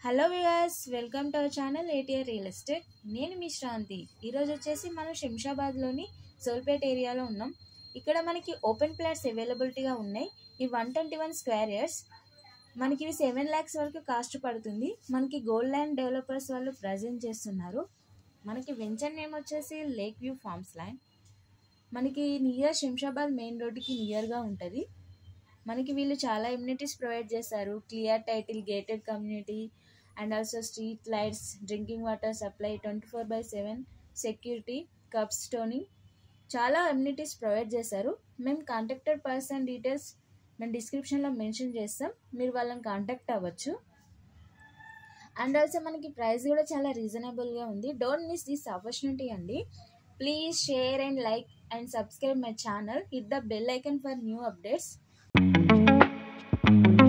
hello viewers welcome to our channel ATR real estate నేను మీ శ్రాంతి ఈరోజు వచ్చేసి మనం శంషాబాద్లోని సోల్పేట్ ఏరియాలో ఉన్నాం ఇక్కడ మనకి ఓపెన్ ప్లాట్స్ అవైలబిలిటీగా ఉన్నాయి ఈ one twenty one square yards మనకి ఇవి సెవెన్ ల్యాక్స్ వరకు కాస్ట్ పడుతుంది మనకి గోల్డ్ ల్యాండ్ డెవలపర్స్ వాళ్ళు ప్రజెంట్ చేస్తున్నారు మనకి వెంచర్ నేమ్ వచ్చేసి లేక్ వ్యూ ఫార్మ్స్ ల్యాండ్ మనకి నియర్ శంషాబాద్ మెయిన్ రోడ్డుకి నియర్గా ఉంటుంది మనకి వీళ్ళు చాలా ఇమ్యూనిటీస్ ప్రొవైడ్ చేస్తారు clear title gated community and also street lights drinking water supply twenty four by seven security kerb stoning చాలా అమ్యూనిటీస్ ప్రొవైడ్ చేశారు మేము కాంటాక్టెడ్ పర్సన్ డీటెయిల్స్ మేము డిస్క్రిప్షన్లో మెన్షన్ చేస్తాం మీరు వాళ్ళని కాంటాక్ట్ అవ్వచ్చు అండ్ ఆల్సో మనకి ప్రైస్ కూడా చాలా రీజనబుల్గా ఉంది డోంట్ మిస్ దిస్ ఆపర్చునిటీ అండి please share and like and subscribe my channel hit the bell icon for new updates